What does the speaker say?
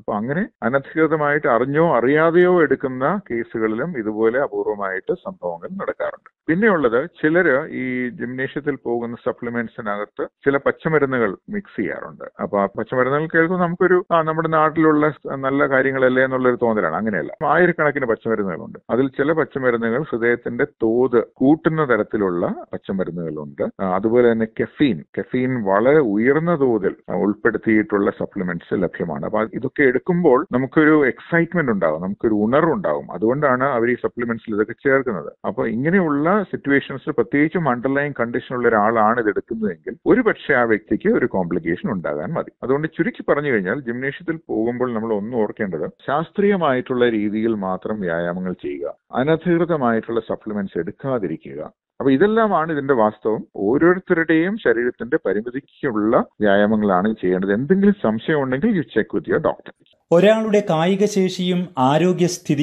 അപ്പൊ അങ്ങനെ അനധികൃതമായിട്ട് അറിഞ്ഞോ അറിയാതെയോ എടുക്കുന്ന കേസുകളിലും ഇതുപോലെ അപൂർവമായിട്ട് സംഭവങ്ങൾ നടക്കാറുണ്ട് പിന്നെയുള്ളത് ചിലര് ഈ ജിംനേഷ്യത്തിൽ പോകുന്ന സപ്ലിമെന്റ്സിനകത്ത് ചില പച്ചമരുന്നുകൾ മിക്സ് ചെയ്യാറുണ്ട് അപ്പൊ ആ പച്ചമരുന്നുകൾ കേൾക്കുമ്പോൾ നമുക്കൊരു ആ നമ്മുടെ നാട്ടിലുള്ള നല്ല കാര്യങ്ങളല്ലേ എന്നുള്ളൊരു തോന്നലാണ് അങ്ങനെയല്ല ആയിരക്കണക്കിന് പച്ചമരുന്നുകളുണ്ട് അതിൽ ചില പച്ചമരുന്നുകൾ ഹൃദയത്തിന്റെ തോത് കൂട്ടുന്ന തരത്തിലുള്ള പച്ചമരുന്നുകളുണ്ട് ആ, അതുപോലെ തന്നെ കെഫീൻ കെഫീൻ വളരെ ഉയർന്ന തോതിൽ ആ, ഉൾപ്പെടുത്തിയിട്ടുള്ള സപ്ലിമെന്റ്സ് ലഭ്യമാണ് അപ്പൊ ഇതൊക്കെ എടുക്കുമ്പോൾ നമുക്കൊരു എക്സൈറ്റ്മെന്റ് ഉണ്ടാകും നമുക്കൊരു ഉണർവുണ്ടാകും അതുകൊണ്ടാണ് അവർ ഈ സപ്ലിമെന്റ്സിൽ ഇതൊക്കെ ചേർക്കുന്നത് അപ്പൊ ഇങ്ങനെയുള്ള സിറ്റുവേഷൻസ് പ്രത്യേകിച്ചും അണ്ടർലൈൻ കണ്ടീഷൻ ഉള്ള ഒരാളാണ് ഇത് എടുക്കുന്നതെങ്കിൽ ഒരു പക്ഷേ ആ വ്യക്തിക്ക് ഒരു കോംപ്ലിക്കേഷൻ ഉണ്ടാകാൻ മതി അതുകൊണ്ട് ചുരുക്കി പറഞ്ഞു കഴിഞ്ഞാൽ ജിംനേഷ്യത്തിൽ പോകുമ്പോൾ നമ്മൾ ഒന്ന് ഓർക്കേണ്ടത് ശാസ്ത്രീയമായിട്ടുള്ള രീതിയിൽ മാത്രം വ്യായാമങ്ങൾ ചെയ്യുക അനധികൃതമായിട്ടുള്ള സപ്ലിമെന്റ്സ് എടുക്കാതിരിക്കുക അപ്പൊ ഇതെല്ലാമാണ് ഇതിന്റെ വാസ്തവം ഓരോരുത്തരുടെയും ശരീരത്തിന്റെ പരിമിതിക്കുള്ള വ്യായാമങ്ങളാണ് ചെയ്യേണ്ടത് എന്തെങ്കിലും സംശയം ഉണ്ടെങ്കിൽ you check with your doctor ഒരാളുടെ കായിക ശേഷിയും ആരോഗ്യസ്ഥിതി